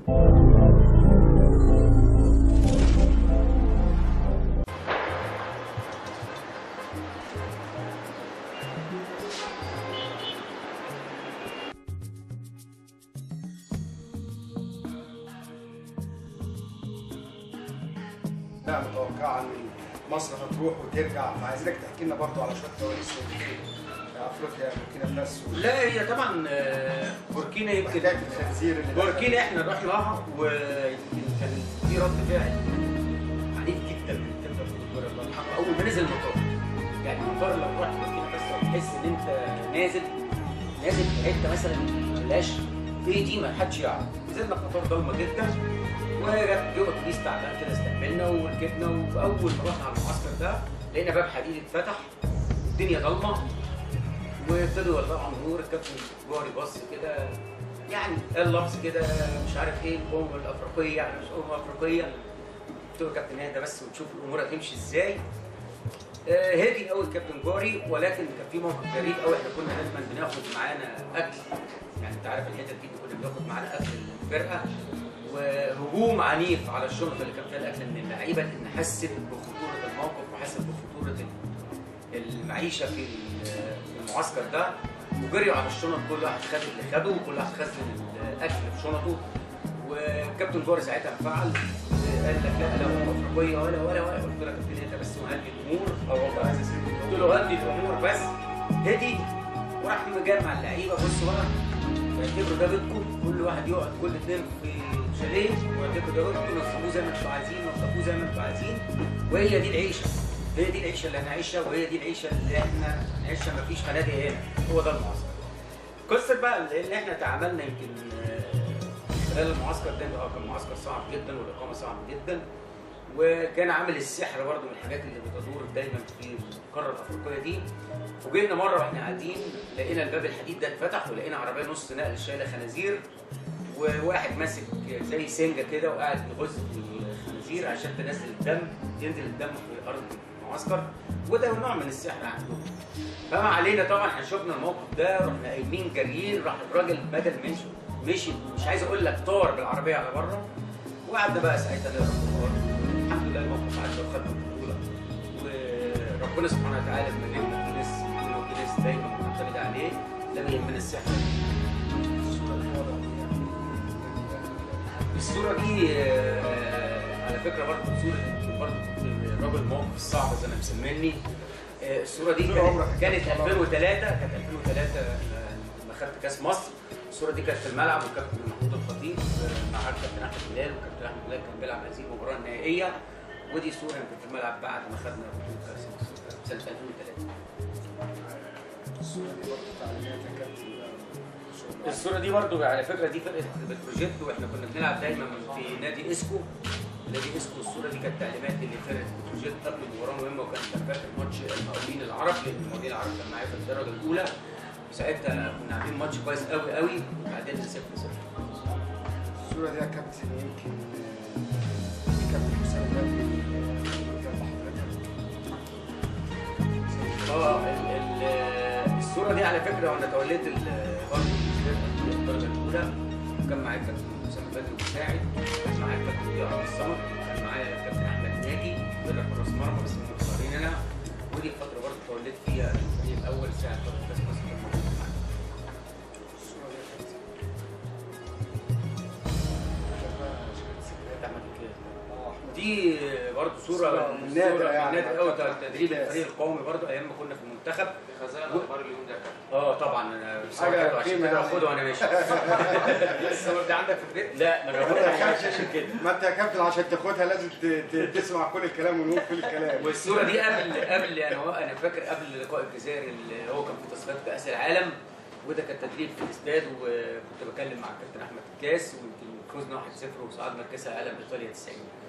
لا متوقعه ان مصر هتروح وترجع فعايزينك تحكي لنا برضو على شويه كواليس افريقيا بوركينا فاسو لا هي طبعا آه، بوركينا يمكن حكايه الخنزير اللي بوركينا احنا رحناها ويمكن كان في رد فعل عنيف جدا من الكابتن الدكتور الله يرحمه اول ما نزل المطار يعني المطار لو رحت بوركينا فاسو تحس ان انت نازل نازل في حته مثلا ملهاش ايه دي ما حدش يعرف نزلنا في مطار ضلمه جدا وجت جوه اتوبيس تعبان كده استقبلنا وركبنا واول ما رحنا على المعسكر ده لقينا باب حديد اتفتح الدنيا ضلمه وابتدوا يولعوا النور الكابتن جوهري بص كده يعني قال لفظ كده مش عارف ايه الامم الافريقيه يعني مش امم افريقيه قلت له يا كابتن اهدى بس وتشوف الامور هتمشي ازاي آه، هادي قوي الكابتن جوهري ولكن كان في موقف غريب قوي احنا كنا دايما بناخد معانا اكل يعني انت عارف الحته دي كنا بناخد معانا اكل الفرقه وهجوم عنيف على الشرطه اللي كان فيها الاكل من اللعيبه لان حست بخطوره الموقف وحست بخطوره المعيشه في في المعسكر ده وجريوا على الشنط كل واحد خد اللي خده وكل واحد خزن الاكل في شنطه والكابتن جوهري ساعتها انفعل قال لك لا لا امم افريقيه ولا ولا ولا قلت له يا كابتن انت بس وهدي الامور اه والله عايز اسيب قلت له هدي الامور بس هدي وراح مجمع اللعيبه بصوا بقى اعتبروا ده بيتكم كل واحد يقعد كل اثنين في شاليه واعتبروا ده بيتكم نظموه زي ما انتوا عايزين نظفوه زي ما انتوا عايزين وهي دي العيشه هي دي العيشه اللي هنعيشها وهي دي العيشه اللي احنا هنعيشها مفيش فنادق هنا هو ده المعسكر قصه بقى اللي احنا تعاملنا يمكن آه، خلال المعسكر ده اه كان معسكر صعب جدا والاقامه صعبه جدا وكان عامل السحر برضه من الحاجات اللي بتدور دايما في القاره الافريقيه دي فوجئنا مره واحنا قاعدين لقينا الباب الحديد ده اتفتح ولقينا عربيه نص نقل شايله خنازير وواحد ماسك زي سنجه كده وقاعد يغز في الخنازير عشان تنزل الدم ينزل الدم في ارض المعسكر وده نوع من السحر عندهم فما علينا طبعا احنا شفنا الموقف ده رحنا قايمين جاريين راح الراجل بدل ما يمشي مشي مش عايز اقول لك طار بالعربيه على بره وقعدنا بقى ساعتها نقرا القران الحمد لله الموقف عدى وخدنا البطوله وربنا سبحانه وتعالى بما نجم تونس تونس دايما معتمد عليه لم يهمنا السحر الصوره دي آه، على فكره برضه صوره برضه الراجل الموقف الصعب زي ما مسميني آه، الصوره دي طول عمرك كانت, كانت 2003 كانت 2003 آه، لما خدت كاس مصر الصوره دي كانت في الملعب والكابتن محمود الخطيب آه، مع الكابتن احمد هلال والكابتن احمد هلال كان بيلعب هذه المباراه النهائيه ودي صوره يمكن في الملعب بعد ما خدنا بطوله كاس مصر سنه 2003 الصوره دي برضو تعليمات يا كابتن شغل. الصوره دي برضو على فكره دي فرقه بتروجيت واحنا كنا بنلعب دايما في نادي اسكو نادي اسكو الصوره دي كانت تعليمات لفرقه بتروجيت قبل المباراه مهمه وكان كان فاكر ماتش المقاولين العرب لان المقاولين العرب كان معايا في الدرجه الاولى ساعتها كنا عاملين ماتش كويس قوي قوي بعدين 0 0 الصوره دي يا كابتن يمكن آه، الكابتن حسام بدري آه، جنب حضرتك اه ال- ال- الصوره دي على فكره وانا توليت ال- برضه الفرقه في الدرجه الاولى كان معايا الكابتن اسامه بدري مساعد كان معايا الكابتن ضياء عبد الصمد كان معايا الكابتن احمد ناجي بيلعب حراس مرمى بس هم مختارين انا ودي الفتره برضه توليت فيها الفريق الاول ساعه فتره كاس مصر كان موجود معايا. الصوره دي يا كابتن آخر بقى شهادة سجاد. احمد الكيل. اه احمد دي برضه صوره صورة من من نادر صورة يعني. من نادر قوي تدريب الفريق القومي برضه ايام ما كنا في المنتخب خزانه اخبار اليوم ده يا كابتن اه طبعا انا حاجة بصراحة عشان قيمة كده يعني. باخده وانا ماشي الصور دي عندك في البيت؟ لا ما انا باخدها عشان كده ما انت يا كابتن عشان تاخدها لازم ت- ت- تسمع كل الكلام ونقول كل الكلام والصوره دي قبل قبل انا انا فاكر قبل لقاء الجزائر اللي هو كان في تصفيات كاس العالم وده كان تدريب في الاستاد وكنت بكلم مع الكابتن احمد الكاس ويمكن فزنا 1-0 وصعدنا كاس العالم ايطاليا 90